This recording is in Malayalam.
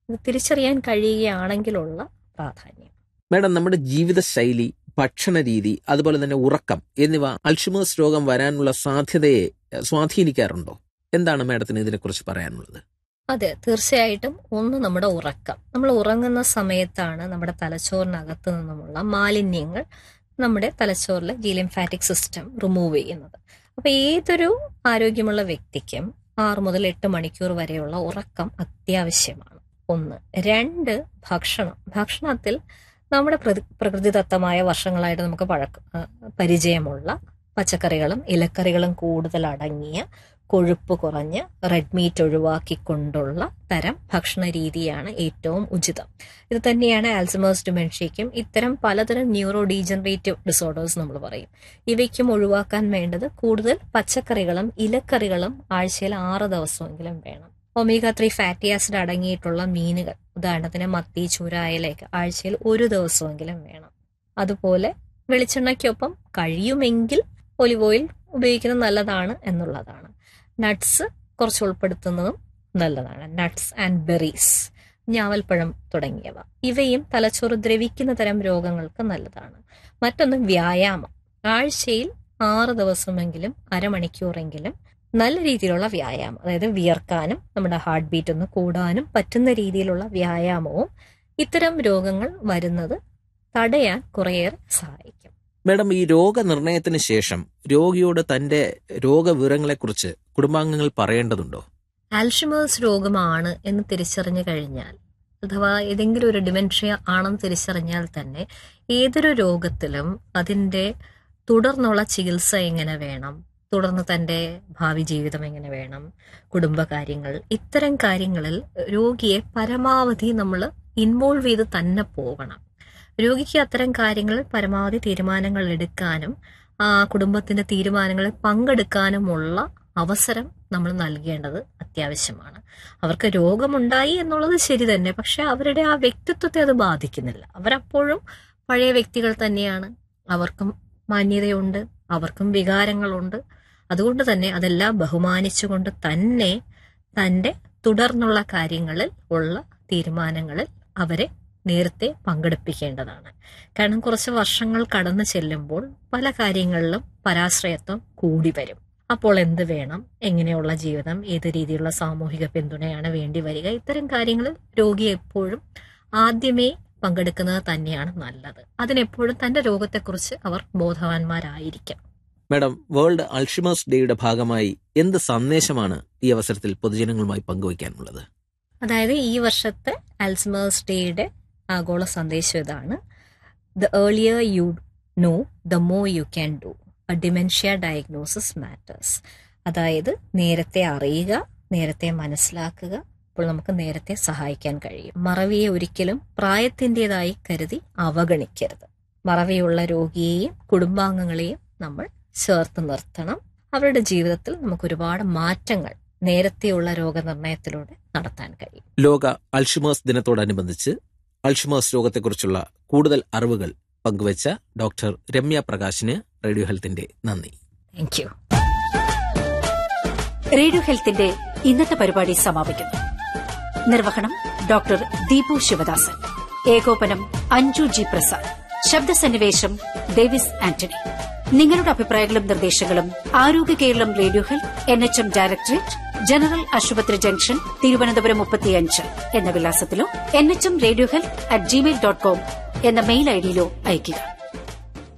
ഇത് തിരിച്ചറിയാൻ കഴിയുകയാണെങ്കിലുള്ള പ്രാധാന്യം മാഡം നമ്മുടെ ജീവിതശൈലി ഭക്ഷണ രീതി അതുപോലെ തന്നെ ഉറക്കം എന്നിവ അൾഷിമേഴ്സ് രോഗം വരാനുള്ള സാധ്യതയെ എഹ്, സ്വാധീനിക്കാറുണ്ടോ എന്താണ് മാഡത്തിന് ഇതിനെക്കുറിച്ച് പറയാനുള്ളത് അതെ തീർച്ചയായിട്ടും ഒന്ന് നമ്മുടെ ഉറക്കം നമ്മൾ ഉറങ്ങുന്ന സമയത്താണ് നമ്മുടെ തലച്ചോറിനകത്ത് നിന്നുമുള്ള മാലിന്യങ്ങൾ നമ്മുടെ തലച്ചോറിലെ ജീലിംഫാറ്റിക് സിസ്റ്റം റിമൂവ് ചെയ്യുന്നത് അപ്പൊ ഏതൊരു ആരോഗ്യമുള്ള വ്യക്തിക്കും ആറ് മുതൽ എട്ട് മണിക്കൂർ വരെയുള്ള ഉറക്കം അത്യാവശ്യമാണ് ഒന്ന് രണ്ട് ഭക്ഷണം ഭക്ഷണത്തിൽ നമ്മുടെ പ്രതി- പ്രകൃതിദത്തമായ വർഷങ്ങളായിട്ട് നമുക്ക് പഴക്ക ആ, പരിചയമുള്ള പച്ചക്കറികളും ഇലക്കറികളും കൂടുതൽ അടങ്ങിയ കൊഴുപ്പ് കുറഞ്ഞ് റെഡ് മീറ്റ് ഒഴിവാക്കിക്കൊണ്ടുള്ള തരം ഭക്ഷണ രീതിയാണ് ഏറ്റവും ഉചിതം ഇത് തന്നെയാണ് ആൽസമേഴ്സ് ഡിമെൻഷ്യയ്ക്കും ഇത്തരം പലതരം ന്യൂറോ ഡീജനറേറ്റീവ് ഡിസോർഡേഴ്സ് നമ്മൾ പറയും ഇവയ്ക്കും ഒഴിവാക്കാൻ വേണ്ടത് കൂടുതൽ പച്ചക്കറികളും ഇലക്കറികളും ആഴ്ചയിൽ ആറ് ദിവസമെങ്കിലും വേണം ഒമേഗ ത്രീ ഫാറ്റി ആസിഡ് അടങ്ങിയിട്ടുള്ള മീനുകൾ ഉദാഹരണത്തിന് മത്തി ചൂര അയലയൊക്കെ ആഴ്ചയിൽ ഒരു ദിവസമെങ്കിലും വേണം അതുപോലെ വെളിച്ചെണ്ണയ്ക്കൊപ്പം കഴിയുമെങ്കിൽ ഒലിവ് ഓയിൽ ഉപയോഗിക്കുന്നത് നല്ലതാണ് എന്നുള്ളതാണ് നട്ട്സ് കുറച്ച് ഉൾപ്പെടുത്തുന്നതും നല്ലതാണ് നട്ട്സ് ആൻഡ് ബെറീസ് ഞാവൽപ്പഴം തുടങ്ങിയവ ഇവയും തലച്ചോറ് ദ്രവിക്കുന്ന തരം രോഗങ്ങൾക്ക് നല്ലതാണ് മറ്റൊന്ന് വ്യായാമം ആഴ്ചയിൽ ആറ് ദിവസമെങ്കിലും അരമണിക്കൂറെങ്കിലും നല്ല രീതിയിലുള്ള വ്യായാമം അതായത് വിയർക്കാനും നമ്മുടെ ഹാർട്ട് ബീറ്റ് ഒന്ന് കൂടാനും പറ്റുന്ന രീതിയിലുള്ള വ്യായാമവും ഇത്തരം രോഗങ്ങൾ വരുന്നത് തടയാൻ കുറേയേറെ സഹായിക്കും മാഡം ഈ രോഗനിർണയത്തിന് ശേഷം രോഗിയോട് തന്റെ രോഗവിവരങ്ങളെക്കുറിച്ച് കുടുംബാംഗങ്ങൾ പറയേണ്ടതുണ്ടോ ആൽഷിമേഴ്സ് രോഗമാണ് എന്ന് തിരിച്ചറിഞ്ഞു കഴിഞ്ഞാൽ അഥവാ ഏതെങ്കിലും ഒരു ഡിമെൻഷ്യ ആണെന്ന് തിരിച്ചറിഞ്ഞാൽ തന്നെ ഏതൊരു രോഗത്തിലും അതിൻ്റെ തുടർന്നുള്ള ചികിത്സ എങ്ങനെ വേണം തുടർന്ന് തൻ്റെ ഭാവി ജീവിതം എങ്ങനെ വേണം കുടുംബകാര്യങ്ങൾ ഇത്തരം കാര്യങ്ങളിൽ രോഗിയെ പരമാവധി നമ്മൾ ഇൻവോൾവ് ചെയ്ത് തന്നെ പോകണം രോഗിക്ക് അത്തരം കാര്യങ്ങളിൽ പരമാവധി തീരുമാനങ്ങൾ എടുക്കാനും ആ കുടുംബത്തിന്റെ തീരുമാനങ്ങളിൽ പങ്കെടുക്കാനുമുള്ള അവസരം നമ്മൾ നൽകേണ്ടത് അത്യാവശ്യമാണ് അവർക്ക് രോഗമുണ്ടായി എന്നുള്ളത് ശരി തന്നെ പക്ഷെ അവരുടെ ആ വ്യക്തിത്വത്തെ അത് ബാധിക്കുന്നില്ല അവരപ്പോഴും പഴയ വ്യക്തികൾ തന്നെയാണ് അവർക്കും മാന്യതയുണ്ട് അവർക്കും വികാരങ്ങളുണ്ട് അതുകൊണ്ട് തന്നെ അതെല്ലാം ബഹുമാനിച്ചുകൊണ്ട് തന്നെ തൻ്റെ തുടർന്നുള്ള കാര്യങ്ങളിൽ ഉള്ള തീരുമാനങ്ങളിൽ അവരെ നേരത്തെ പങ്കെടുപ്പിക്കേണ്ടതാണ് കാരണം കുറച്ച് വർഷങ്ങൾ കടന്നു ചെല്ലുമ്പോൾ പല കാര്യങ്ങളിലും പരാശ്രയത്വം കൂടി വരും അപ്പോൾ എന്ത് വേണം എങ്ങനെയുള്ള ജീവിതം ഏത് രീതിയിലുള്ള സാമൂഹിക പിന്തുണയാണ് വേണ്ടി വരിക ഇത്തരം കാര്യങ്ങളിൽ രോഗി എപ്പോഴും ആദ്യമേ പങ്കെടുക്കുന്നത് തന്നെയാണ് നല്ലത് അതിനെപ്പോഴും തന്റെ രോഗത്തെക്കുറിച്ച് അവർ ബോധവാന്മാരായിരിക്കും മാഡം വേൾഡ് അൾഷിമേഴ്സ് ഡേയുടെ ഭാഗമായി എന്ത് സന്ദേശമാണ് ഈ അവസരത്തിൽ പൊതുജനങ്ങളുമായി പങ്കുവയ്ക്കാനുള്ളത് അതായത് ഈ വർഷത്തെ അൽസ്മേഴ്സ് ഡേയുടെ ആഗോള സന്ദേശം ഇതാണ് the earlier you know the more you can do a dementia diagnosis matters അതായത് നേരത്തെ അറിയുക നേരത്തെ മനസ്സിലാക്കുക അപ്പോൾ നമുക്ക് നേരത്തെ സഹായിക്കാൻ കഴിയും മറവിയെ ഒരിക്കലും പ്രായത്തിൻ്റെതായി കരുതി അവഗണിക്കരുത് മറവിയുള്ള രോഗിയെയും കുടുംബാംഗങ്ങളെയും നമ്മൾ ചേർത്ത് നിർത്തണം അവരുടെ ജീവിതത്തിൽ നമുക്ക് ഒരുപാട് മാറ്റങ്ങൾ നേരത്തെയുള്ള രോഗനിർണയത്തിലൂടെ നടത്താൻ കഴിയും ലോക അൾഷിമേഴ്സ് ദിനത്തോടനുബന്ധിച്ച് അൾഷിമേഴ്സ് രോഗത്തെക്കുറിച്ചുള്ള കൂടുതൽ അറിവുകൾ പങ്കുവച്ച ഡോക്ടർ രമ്യ പ്രകാശിന് റേഡിയോ ഹെൽത്തിന്റെ നന്ദി താങ്ക് യു റേഡിയോ ഹെൽത്തിന്റെ ഇന്നത്തെ പരിപാടി സമാപിക്കുന്നു നിർവഹണം ഡോക്ടർ ദീപു ശിവദാസൻ ഏകോപനം അഞ്ജു ജി പ്രസാദ് ശബ്ദസന്നിവേശം ഡേവിസ് ആന്റണി നിങ്ങളുടെ അഭിപ്രായങ്ങളും നിർദ്ദേശങ്ങളും Arogya Keralam radio health N H M directorate general ആശുപത്രി ജംഗ്ഷൻ തിരുവനന്തപുരം മുപ്പത്തിയഞ്ച് എന്ന വിലാസത്തിലോ N H M radio health at Gmail dot com എന്ന മെയിൽ ഐഡിയിലോ അയയ്ക്കുക